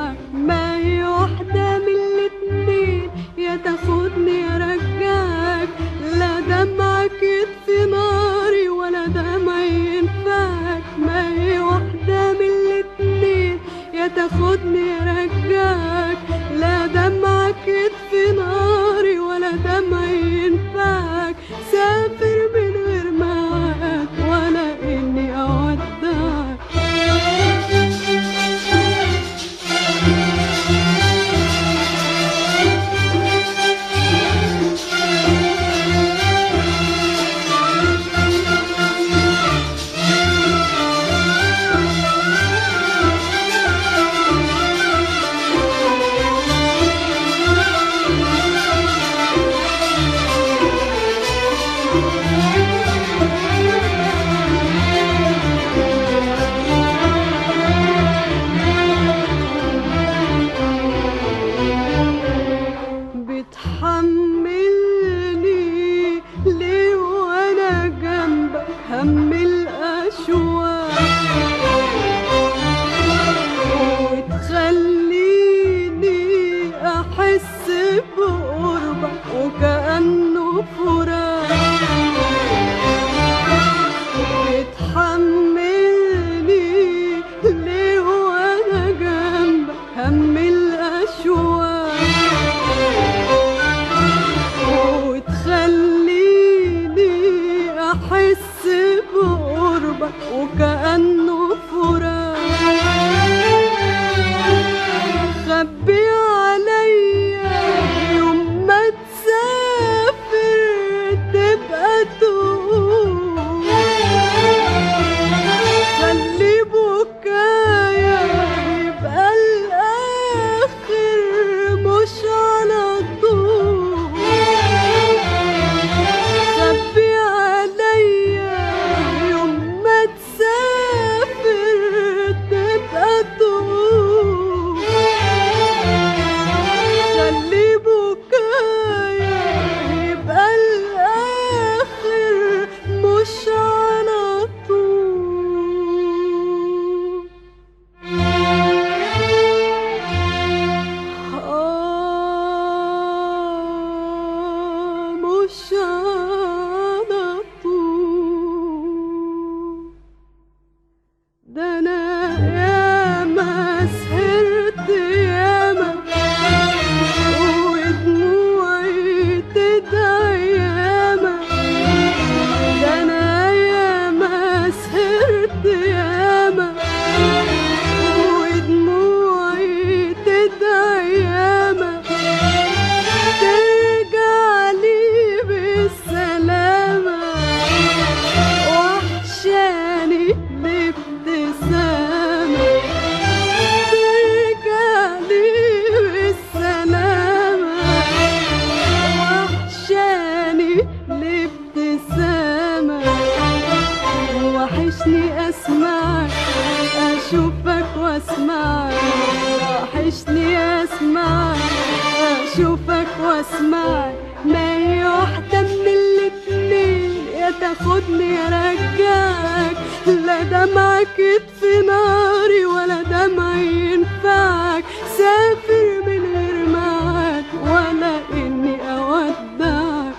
معاك ما هي واحدة من الاتنين يا تاخدني يا رجعك لا دمعك يطفي ناري ولا دمعي ينفعك ما هي واحدة من الاتنين يا تاخدني يا رجعك لا دمعك يطفي ناري ولا دمعي ينفعك سافر من غير معاك ولا اني اودعك بتحملني ليه وانا جنبك هم الاشواق وتخليني احس بقربك وكانه فراق بتحملني ليه وانا جنبك هم الاشواق وتخليني احس بقربك وكانه فراق خبي عليا يوم ما تسافر تبقى تقول خلي بكايا يبقى الاخر مش على طول خبي عليا يوم ما تسافر تبقى تقول خلي بكايا يبقى الاخر مش على طول آه مش على طول ده انا ياما سهرت ياما ودموعي تدعي ياما ده انا ياما سهرت ياما ودموعي تدعي ياما ترجع لي بالسلامة وحشاني الابتسامة ترجع لي بالسلامة وحشاني الابتسامة وحشني اسمعك اشوفك واسمعك وحشني اسمعك اشوفك واسمعك ما هي واحدة من الاتنين يا تاخدني يا رجعك لا دمعك يطفي ناري ولا دمعي ينفعك سافر من غير معاك ولا اني اودعك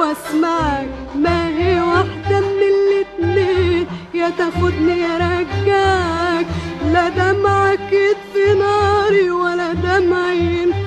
واسمعك ما هي واحدة من الاتنين يا تاخدني يا رجاك لا دمعك يطفي ناري ولا دمع ينفعك